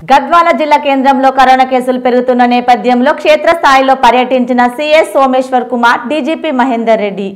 గద్వాల జిల్లా కేంద్రంలో కరోనా కేసులు పెరుగుతున్న నేపథ్యంలో క్షేత్రస్థాయిలో పర్యటించిన సీఎస్ సోమేశ్వర్ కుమార్ డీజీపీ మహేందర్ రెడ్డి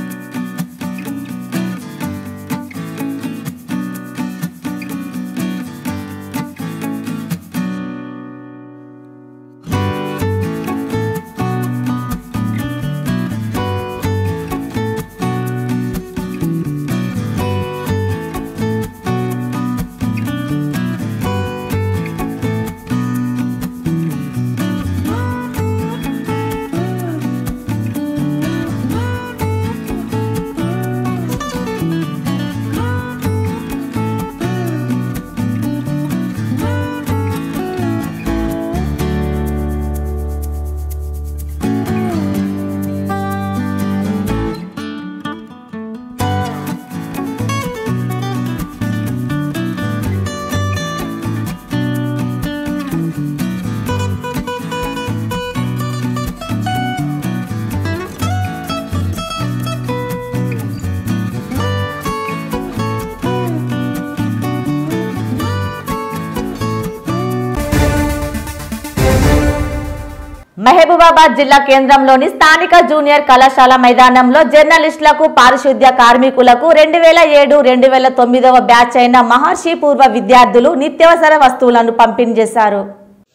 మహబూబాబాద్ జిల్లా కేంద్రంలోని స్థానిక జూనియర్ కళాశాల మైదానంలో జర్నలిస్టులకు పారిశుద్ధ్య కార్మికులకు రెండు వేల ఏడు రెండు వేల తొమ్మిదవ బ్యాచ్ అయిన మహర్షి పూర్వ విద్యార్థులు నిత్యావసర వస్తువులను పంపిణీ చేశారు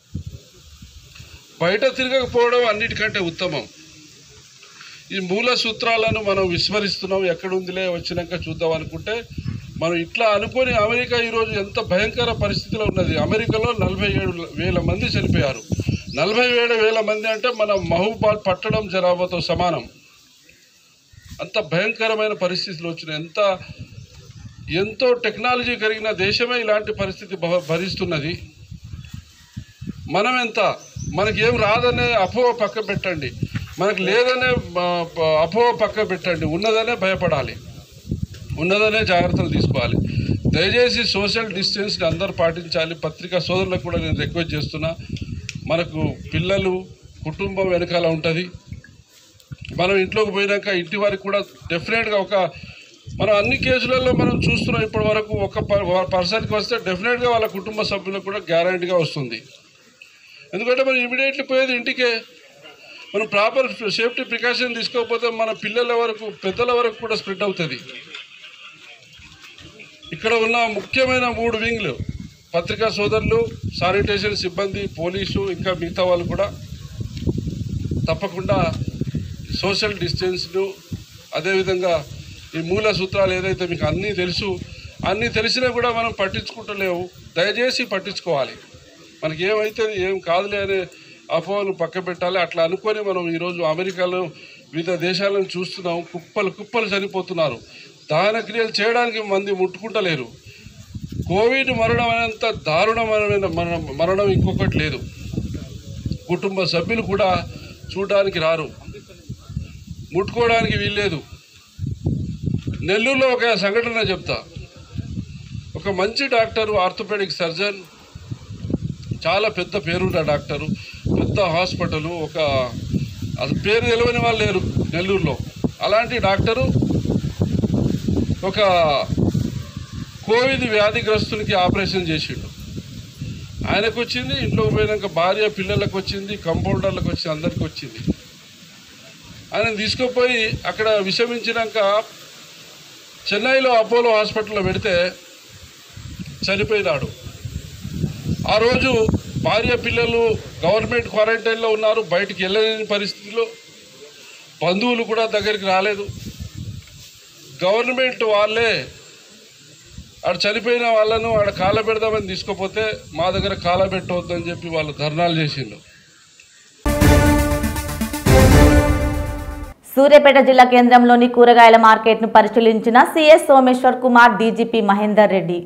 బయట తిరగకపోవడం అన్నిటికంటే ఉత్తమం ఈ మూల సూత్రాలను మనం విస్మరిస్తున్నాం ఎక్కడుందిలే వచ్చినాక చూద్దాం అనుకుంటే మనం ఇట్లా అనుకొని అమెరికా ఈరోజు ఎంత భయంకర పరిస్థితిలో ఉన్నది అమెరికాలో నలభై ఏడు వేల మంది చనిపోయారు నలభై ఏడు వేల మంది అంటే మన మహబూబాద్ పట్టడం జనాభాతో సమానం అంత భయంకరమైన పరిస్థితులు వచ్చినాయి ఎంత ఎంతో టెక్నాలజీ కలిగిన దేశమే ఇలాంటి పరిస్థితి భ- భరిస్తున్నది మనం ఎంత మనకి ఏం రాదనే అపోహ పక్క పెట్టండి మనకు లేదనే ఆ, ప- అపోహ పక్క పెట్టండి ఉన్నదనే భయపడాలి ఉన్నదనే జాగ్రత్తలు తీసుకోవాలి దయచేసి సోషల్ డిస్టెన్స్ని అందరూ పాటించాలి పత్రికా సోదరులకు కూడా నేను రిక్వెస్ట్ చేస్తున్నా మనకు పిల్లలు కుటుంబం వెనకాల ఉంటుంది మనం ఇంట్లోకి పోయినాక ఇంటి వారికి కూడా డెఫినెట్గా ఒక మనం అన్ని కేసులలో మనం చూస్తున్నాం ఇప్పటి వరకు ఒక పర్సన్కి వస్తే డెఫినెట్గా వాళ్ళ కుటుంబ సభ్యులకు కూడా గ్యారంటీగా వస్తుంది ఎందుకంటే మనం ఇమీడియట్లీ పోయేది ఇంటికే మనం ప్రాపర్ సేఫ్టీ ప్రికాషన్ తీసుకోకపోతే మన పిల్లల వరకు పెద్దల వరకు కూడా స్ప్రెడ్ అవుతుంది ఇక్కడ ఉన్న ముఖ్యమైన మూడు వింగ్లు పత్రికా సోదరులు శానిటేషన్ సిబ్బంది పోలీసు ఇంకా మిగతా వాళ్ళు కూడా తప్పకుండా సోషల్ డిస్టెన్స్ను అదేవిధంగా ఈ మూల సూత్రాలు ఏదైతే మీకు అన్నీ తెలుసు అన్నీ తెలిసినా కూడా మనం పట్టించుకుంటలేవు దయచేసి పట్టించుకోవాలి మనకి ఏమైతే ఏం కాదులే అనే అపోహను పక్క పెట్టాలి అట్లా అనుకొని మనం ఈరోజు అమెరికాలో వివిధ దేశాలను చూస్తున్నాం కుప్పలు కుప్పలు చనిపోతున్నారు దహన క్రియలు చేయడానికి మంది ముట్టుకుంటలేరు కోవిడ్ మరణం అనేంత దారుణమైన మరణం మరణం ఇంకొకటి లేదు కుటుంబ సభ్యులు కూడా చూడడానికి రారు ముట్టుకోవడానికి వీల్లేదు నెల్లూరులో ఒక సంఘటన చెప్తా ఒక మంచి డాక్టరు ఆర్థోపెడిక్ సర్జన్ చాలా పెద్ద పేరున్న డాక్టరు పెద్ద హాస్పిటల్ ఒక అసలు పేరు తెలియని వాళ్ళు లేరు నెల్లూరులో అలాంటి డాక్టరు ఒక కోవిడ్ వ్యాధిగ్రస్తునికి ఆపరేషన్ చేసిండు ఆయనకు వచ్చింది ఇంట్లోకి పోయినాక భార్య పిల్లలకు వచ్చింది కంపౌండర్లకు వచ్చింది అందరికి వచ్చింది ఆయన తీసుకుపోయి అక్కడ విషమించినాక చెన్నైలో అపోలో హాస్పిటల్లో పెడితే చనిపోయినాడు ఆ రోజు భార్య పిల్లలు గవర్నమెంట్ క్వారంటైన్లో ఉన్నారు బయటికి వెళ్ళలేని పరిస్థితిలో బంధువులు కూడా దగ్గరికి రాలేదు గవర్నమెంట్ వాళ్ళే ఆడ చనిపోయిన వాళ్ళను ఆడ కాల పెడదామని తీసుకోపోతే మా దగ్గర కాల పెట్టవద్దని చెప్పి వాళ్ళు ధర్నాలు చేసిండు సూర్యాపేట జిల్లా కేంద్రంలోని కూరగాయల మార్కెట్ను పరిశీలించిన సీఎస్ సోమేశ్వర్ కుమార్ డీజీపీ మహేందర్ రెడ్డి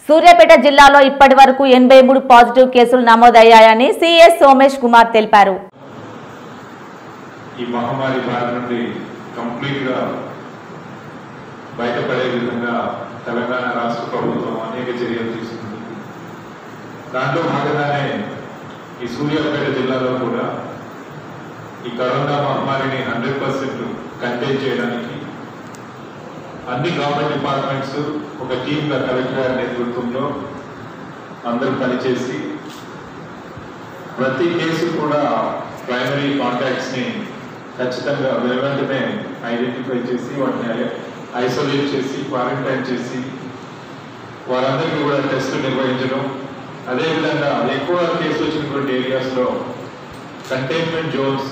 సూర్యాపేట జిల్లాలో ఇప్పటి వరకు ఎనభై మూడు పాజిటివ్ కేసులు నమోదయ్యాయని సిఎస్ సోమేష్ కుమార్ తెలిపారు ఈ మహమ్మారి బారి నుండి కంప్లీట్గా బయటపడే విధంగా తెలంగాణ రాష్ట్ర ప్రభుత్వం అనేక చర్యలు తీసుకుంటుంది దాంట్లో భాగంగానే ఈ సూర్యాపేట జిల్లాలో కూడా ఈ కరోనా మహమ్మారిని హండ్రెడ్ పర్సెంట్ కంటైన్ చేయడానికి అన్ని గవర్నమెంట్ డిపార్ట్మెంట్స్ ఒక టీమ్గా కలెక్టర్ గారి నేతృత్వంలో అందరూ పనిచేసి ప్రతి కేసు కూడా ప్రైమరీ కాంటాక్ట్స్ ని ఖచ్చితంగా వెంటనే ఐడెంటిఫై చేసి వాటిని ఐసోలేట్ చేసి క్వారంటైన్ చేసి వారందరికీ కూడా టెస్టులు నిర్వహించడం అదేవిధంగా ఎక్కువ కేసు వచ్చినటువంటి ఏరియాస్ లో కంటైన్మెంట్ జోన్స్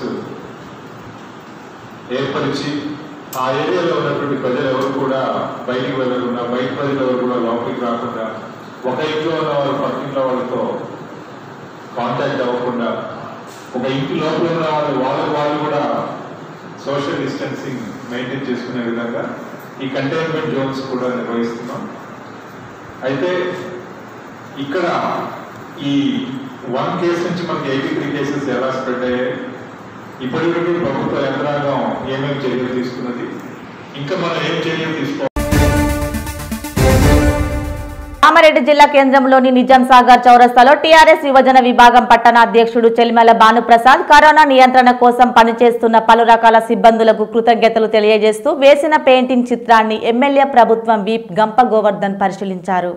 ఏర్పరిచి ఆ ఏరియాలో ఉన్నటువంటి ప్రజలు ఎవరు కూడా బయటికి వెళ్ళకుండా బయట ప్రజలు ఎవరు కూడా లోపలికి రాకుండా ఒక ఇంట్లో ఉన్న వాళ్ళు పక్కింట్లో వాళ్ళతో కాంటాక్ట్ అవ్వకుండా ఒక ఇంటి లోపల ఉన్న వాళ్ళు వాళ్ళ వాళ్ళు కూడా సోషల్ డిస్టెన్సింగ్ మెయింటైన్ చేసుకునే విధంగా ఈ కంటైన్మెంట్ జోన్స్ కూడా నిర్వహిస్తున్నాం అయితే ఇక్కడ ఈ వన్ కేసు నుంచి మనకి ఎయిటీ త్రీ కేసెస్ ఎలా స్ప్రెడ్ అయ్యాయి ఇప్పటివరకు ప్రభుత్వ యంత్రాంగం ఏమేమి చర్యలు తీసుకున్నది ఇంకా మనం ఏం చర్యలు తీసుకోవాలి కామారెడ్డి జిల్లా కేంద్రంలోని నిజాం సాగర్ చౌరస్తాలో టీఆర్ఎస్ యువజన విభాగం పట్టణ అధ్యక్షుడు చెలిమల భానుప్రసాద్ కరోనా నియంత్రణ కోసం పనిచేస్తున్న పలు రకాల సిబ్బందులకు కృతజ్ఞతలు తెలియజేస్తూ వేసిన పెయింటింగ్ చిత్రాన్ని ఎమ్మెల్యే ప్రభుత్వం వీప్ గంప గోవర్ధన్ పరిశీలించారు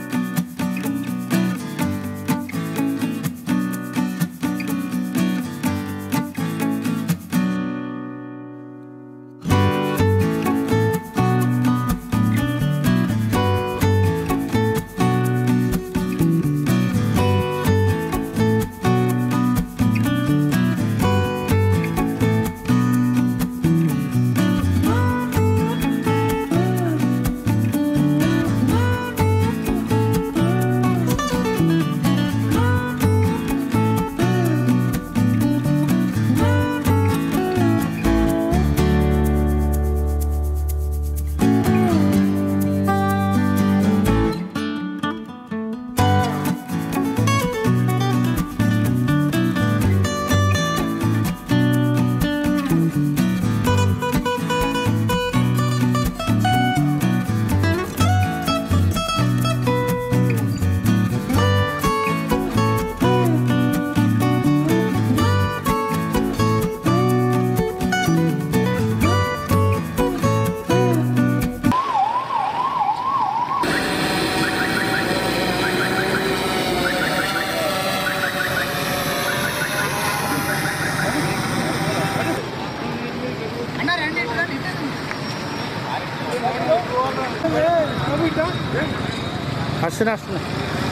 వస్తున్నా వస్తున్నా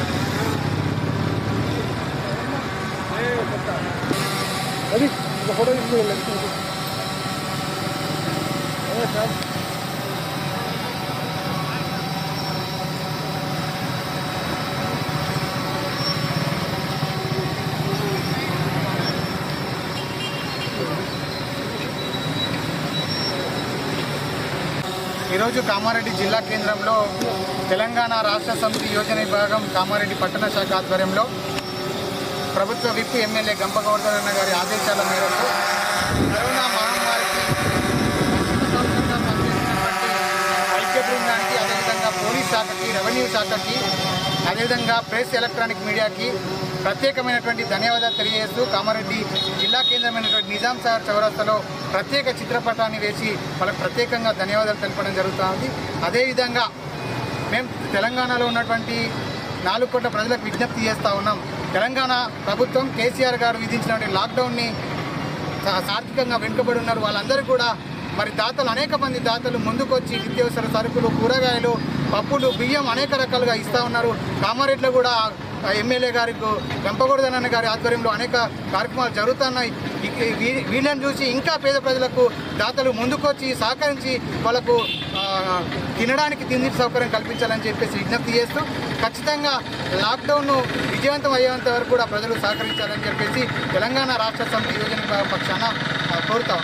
ఈరోజు కామారెడ్డి జిల్లా కేంద్రంలో తెలంగాణ రాష్ట్ర సమితి యోజన విభాగం కామారెడ్డి పట్టణ శాఖ ఆధ్వర్యంలో ప్రభుత్వ విప్ ఎమ్మెల్యే గంప గోవర్ధనన్న గారి ఆదేశాల మేరకు కరోనా మహమ్మారికి సంతోషంగా పనిచేస్తున్నటువంటి వైద్య బృందానికి అదేవిధంగా పోలీస్ శాఖకి రెవెన్యూ శాఖకి అదేవిధంగా ప్రెస్ ఎలక్ట్రానిక్ మీడియాకి ప్రత్యేకమైనటువంటి ధన్యవాదాలు తెలియజేస్తూ కామారెడ్డి జిల్లా కేంద్రమైనటువంటి నిజాం సాగర్ చౌరస్తాలో ప్రత్యేక చిత్రపటాన్ని వేసి వాళ్ళకి ప్రత్యేకంగా ధన్యవాదాలు తెలపడం జరుగుతుంది అదేవిధంగా మేము తెలంగాణలో ఉన్నటువంటి నాలుగు కోట్ల ప్రజలకు విజ్ఞప్తి చేస్తూ ఉన్నాం తెలంగాణ ప్రభుత్వం కేసీఆర్ గారు విధించినటువంటి లాక్డౌన్ని సా- ఆర్థికంగా వెనుకబడి ఉన్నారు వాళ్ళందరూ కూడా మరి దాతలు అనేక మంది దాతలు ముందుకొచ్చి నిత్యావసర సరుకులు కూరగాయలు పప్పులు బియ్యం అనేక రకాలుగా ఇస్తూ ఉన్నారు కామారెడ్డిలో కూడా ఆ ఎమ్మెల్యే గారి గంపగూడదనన్న గారి ఆధ్వర్యంలో అనేక కార్యక్రమాలు జరుగుతున్నాయి ఈ- వీ- వీళ్ళని చూసి ఇంకా పేద ప్రజలకు దాతలు ముందుకొచ్చి సహకరించి వాళ్ళకు ఆ, తినడానికి తిండి సౌకర్యం కల్పించాలని చెప్పేసి విజ్ఞప్తి చేస్తూ ఖచ్చితంగా లాక్డౌన్ విజయవంతం అయ్యేంత వరకు కూడా ప్రజలు సహకరించాలని చెప్పేసి తెలంగాణ రాష్ట్ర సమితి యోజన పక్షాన ఆ, కోరుతాం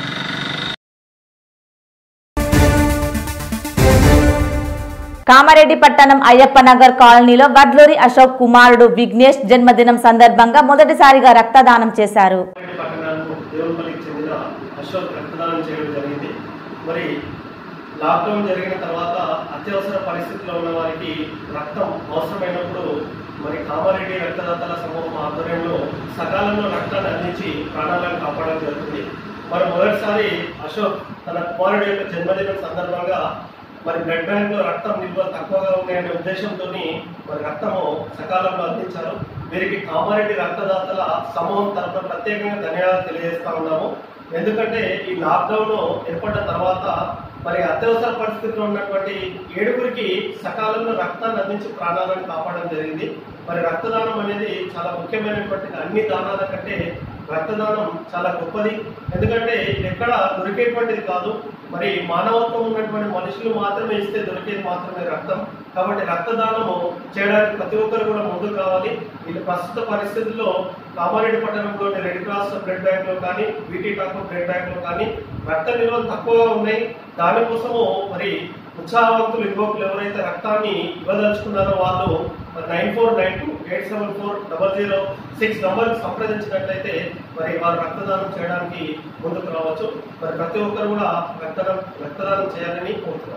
కామారెడ్డి పట్టణం అయ్యప్ప నగర్ కాలనీలో వడ్లూరి అశోక్ కుమారుడు విఘ్నేష్ జన్మదినం సందర్భంగా మొదటిసారిగా రక్తదానం చేశారు కామారెడ్డి పట్టణానికి దేవులపల్లికి చెందిన అశోక్ రక్తదానం చేయడం జరిగింది మరి లాక్డౌన్ జరిగిన తర్వాత అత్యవసర పరిస్థితిలో ఉన్న వారికి రక్తం అవసరమైనప్పుడు మరి కామారెడ్డి రక్తదాతల సమూహం ఆధ్వర్యంలో సకాలంలో రక్తాన్ని అందించి ప్రాణాలను కాపాడడం జరుగుతుంది మరి మొదటిసారి అశోక్ తన కుమారుడి యొక్క జన్మదినం సందర్భంగా మరి బ్లడ్ బ్యాంక్ లో రక్తం నిల్వ తక్కువగా ఉన్నాయనే ఉద్దేశంతో మరి రక్తము సకాలంలో అందించారు వీరికి కామారెడ్డి రక్తదాతల సమూహం తరఫున ప్రత్యేకంగా ధన్యవాదాలు తెలియజేస్తా ఉన్నాము ఎందుకంటే ఈ లాక్డౌన్ ఏర్పడిన తర్వాత మరి అత్యవసర పరిస్థితిలో ఉన్నటువంటి ఏడుగురికి సకాలంలో రక్తాన్ని అందించి ప్రాణాలను కాపాడడం జరిగింది మరి రక్తదానం అనేది చాలా ముఖ్యమైనటువంటి అన్ని దానాల కంటే రక్తదానం చాలా గొప్పది ఎందుకంటే ఇది ఎక్కడ దొరికేటువంటిది కాదు మరి మానవత్వం ఉన్నటువంటి మనుషులు మాత్రమే ఇస్తే దొరికేది మాత్రమే రక్తం కాబట్టి రక్తదానము చేయడానికి ప్రతి ఒక్కరు కూడా ముందుకు రావాలి ఇది ప్రస్తుత పరిస్థితుల్లో కామారెడ్డి పట్టణంలోని రెడ్ క్రాస్ బ్లడ్ బ్యాంక్ లో కానీ బీటీ టాక్ బ్లడ్ బ్యాంక్ లో కానీ రక్త నిల్వలు తక్కువగా ఉన్నాయి దానికోసము మరి ఉత్సాహవంతులు యువకులు ఎవరైతే రక్తాన్ని ఇవ్వదలుచుకున్నారో వాళ్ళు nine four nine two eight seven four double zero six నంబర్కి సంప్రదించినట్లయితే మరి వారు రక్తదానం చేయడానికి ముందుకు రావచ్చు మరి ప్రతి ఒక్కరు కూడా రక్తదానం రక్తదానం చేయాలని కోరుతున్నాం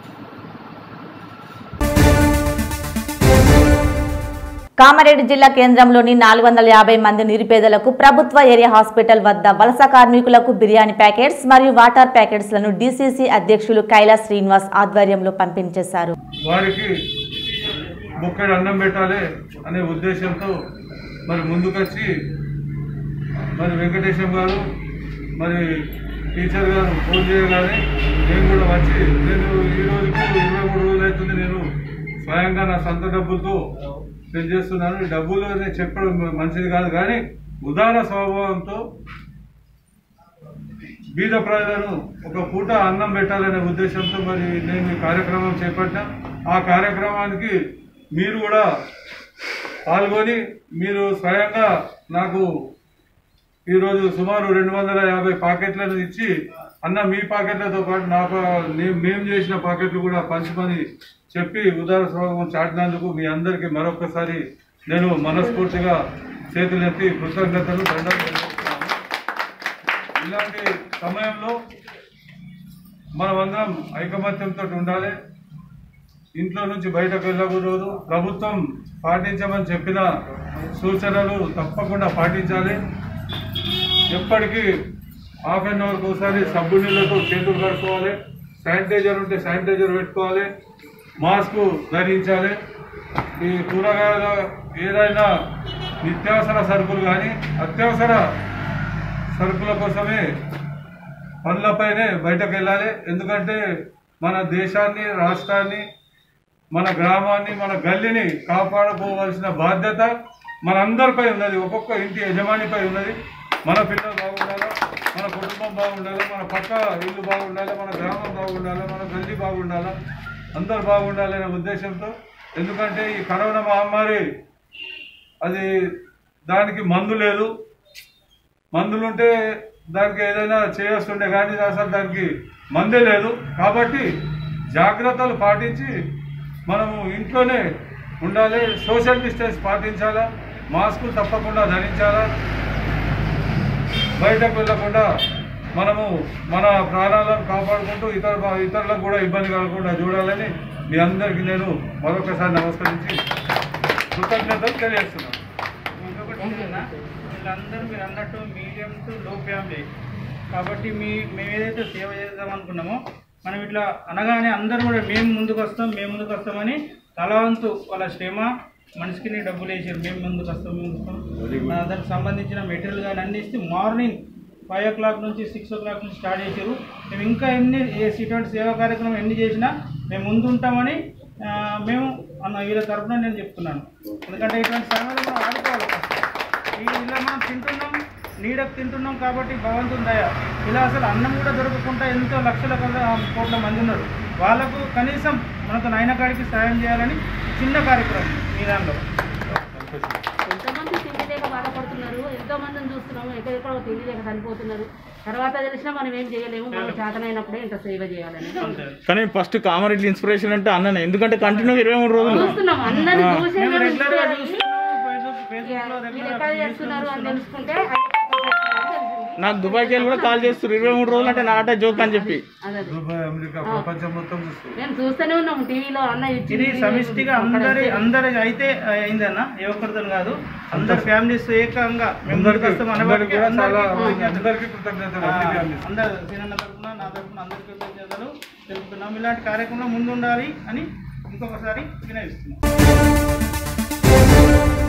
కామారెడ్డి జిల్లా కేంద్రంలోని నాలుగు వందల యాభై మంది నిరుపేదలకు ప్రభుత్వ ఏరియా హాస్పిటల్ వద్ద వలస కార్మికులకు బిర్యానీ ప్యాకెట్స్ మరియు వాటర్ ప్యాకెట్స్లను డీసీసీ అధ్యక్షులు కైలాస్ శ్రీనివాస్ ఆధ్వర్యంలో పంపిణీ చేశారు వారికి బుక్కడి అన్నం పెట్టాలి అనే ఉద్దేశంతో మరి ముందుకొచ్చి మరి వెంకటేశం గారు మరి టీచర్ గారు ఫోన్ చేయగానే నేను కూడా వచ్చి నేను ఈ రోజుకు ఇరవై మూడు రోజులు అవుతుంది నేను స్వయంగా నా సొంత డబ్బులతో సెట్ చేస్తున్నాను ఈ డబ్బులు నేను చెప్పడం మంచిది కాదు కానీ ఉదార స్వభావంతో బీద ప్రజలను ఒక పూట అన్నం పెట్టాలనే ఉద్దేశంతో మరి నేను ఈ కార్యక్రమం చేపట్టా ఆ కార్యక్రమానికి మీరు కూడా పాల్గొని మీరు స్వయంగా నాకు ఈరోజు సుమారు రెండు వందల యాభై పాకెట్లను ఇచ్చి అన్న మీ పాకెట్లతో పాటు నా పా- నే- మేము చేసిన పాకెట్లు కూడా పంచమని చెప్పి ఉదార స్వభావం చాటినందుకు మీ అందరికీ మరొకసారి నేను మనస్ఫూర్తిగా చేతులెత్తి కృతజ్ఞతలు దండాలు తెలియజేస్తున్నాను. ఇలాంటి సమయంలో మనమందరం ఐకమత్యంతో ఉండాలి ఇంట్లో నుంచి బయటకు వెళ్ళకూడదు ప్రభుత్వం పాటించమని చెప్పిన సూచనలు తప్పకుండా పాటించాలి ఎప్పటికీ హాఫ్ అన్ అవర్కి ఒకసారి సబ్బు నీళ్ళతో చేతులు కడుక్కోవాలి శానిటైజర్ ఉంటే శానిటైజర్ పెట్టుకోవాలి మాస్క్ ధరించాలి ఈ కూరగాయల ఏదైనా నిత్యావసర సరుకులు కానీ అత్యవసర సరుకుల కోసమే పనులపైనే బయటకు వెళ్ళాలి ఎందుకంటే మన దేశాన్ని రాష్ట్రాన్ని మన గ్రామాన్ని మన గల్లీని కాపాడుకోవాల్సిన బాధ్యత మనందరిపై ఉన్నది ఒక్కొక్క ఇంటి యజమానిపై ఉన్నది మన పిల్లలు బాగుండాలి మన కుటుంబం బాగుండాలి మన పక్క ఇల్లు బాగుండాలి మన గ్రామం బాగుండాలి మన గల్లీ బాగుండాలి అందరు బాగుండాలి అనే ఉద్దేశంతో ఎందుకంటే ఈ కరోనా మహమ్మారి అది దానికి మందు లేదు మందులుంటే దానికి ఏదైనా చేయొస్తుండే కానీ అసలు దానికి మందే లేదు కాబట్టి జాగ్రత్తలు పాటించి మనము ఇంట్లోనే ఉండాలి సోషల్ డిస్టెన్స్ పాటించాలా మాస్క్ తప్పకుండా ధరించాలా బయటకు వెళ్ళకుండా మనము మన ప్రాణాలను కాపాడుకుంటూ ఇతర ఇతరులకు కూడా ఇబ్బంది కలగకుండా చూడాలని మీ అందరికీ నేను మరొకసారి నమస్కరించి కృతజ్ఞతలు తెలియజేస్తున్నాను ఇంకొకటి ఏంటన్నా, వీళ్ళందరూ మీరు అన్నట్టు మీడియం టు లో ఫ్యామిలీ కాబట్టి మీ మేము ఏదైతే సేవ చేద్దాం అనుకున్నామో మనం ఇట్లా అనగానే అందరూ కూడా మేము ముందుకు వస్తాం మేము ముందుకు వస్తామని తలవంతు వాళ్ళ శ్రమ మనిషికి డబ్బులు వేసారు మేము ముందుకు వస్తాం మేము వస్తాం ఆ, దానికి సంబంధించిన మెటీరియల్ కానీ అన్ని ఇస్తే మార్నింగ్ ఫైవ్ ఓ క్లాక్ నుంచి సిక్స్ ఓ క్లాక్ నుంచి స్టార్ట్ చేశారు మేము ఇంకా ఎన్ని ఏ- ఇటువంటి సేవా కార్యక్రమం ఎన్ని చేసినా మేము ముందు ఉంటామని ఆ, మేము అన్న వీళ్ళ తరఫున నేను చెప్తున్నాను ఎందుకంటే ఇటువంటి సమయంలో మనం ఆడుకోవాలి ఈ ఇలా మనం తింటున్నాం నీడకు తింటున్నాం కాబట్టి భగవంతుని దయ ఇలా అసలు అన్నం కూడా దొరకకుండా ఎంతో లక్షల కొద్ది కోట్ల మంది ఉన్నారు వాళ్ళకు కనీసం మనకు నాయన కాడికి సాయం చేయాలని చిన్న కార్యక్రమం మీ దానిలో ఎంతమంది తిండి లేక బాధపడుతున్నారు ఎంతో మందిని చూస్తున్నాము ఎక్కడెక్కడో తిండి లేక చనిపోతున్నారు తర్వాత తెలిసినా మనం ఏం చేయలేము మనం చేతనైనప్పుడే ఇంత సేవ చేయాలని కానీ ఫస్ట్ కామారెడ్డి ఇన్స్పిరేషన్ అంటే అన్ననే ఎందుకంటే కంటిన్యూ ఇరవై మూడు రోజులు చూస్తున్నాం అందరిని చూసి మేము మేము రెగ్యులర్ గా inspire అయ్యి, చూస్తున్నాం ఫేస్బుక్ ఫేస్బుక్ లో వీళ్ళు రెగ్యులర్ ఎక్కడ చేస్తున్నారు అని తెలుసుకుంటే అయ్యప్ప తెలిసింది నాకు దుబాయ్కి వెళ్ళి కూడా కాల్ చేస్తారు ఇరవై మూడు రోజులు అంటే నాట జోక్ అని చెప్పి అదే దుబాయ్ అమెరికా ప్రపంచం మొత్తం చూస్తుంది మేము చూస్తూనే ఉన్నాం టీవీలో అన్న ఇచ్చి ఇది సమిష్టిగా అందరి అందరి అయితే అయిందన్న ఏ ఒక్కరితో కాదు అందరి ఫ్యామిలీస్ ఏకంగా మేము అందరికీ ముందుకు వస్తాం అందరికీ కూడా చాలా అందరికీ అందరికీ కృతజ్ఞతలు అన్ని ఫ్యామిలీస్ అందరు సీనన్న తరఫున నా తరఫున అందరికీ కృతజ్ఞతలు తెలుపుతున్నాం ఇలాంటి కార్యక్రమం ముందు ఉండాలి అని ఇంకొకసారి వినయిస్తున్నాం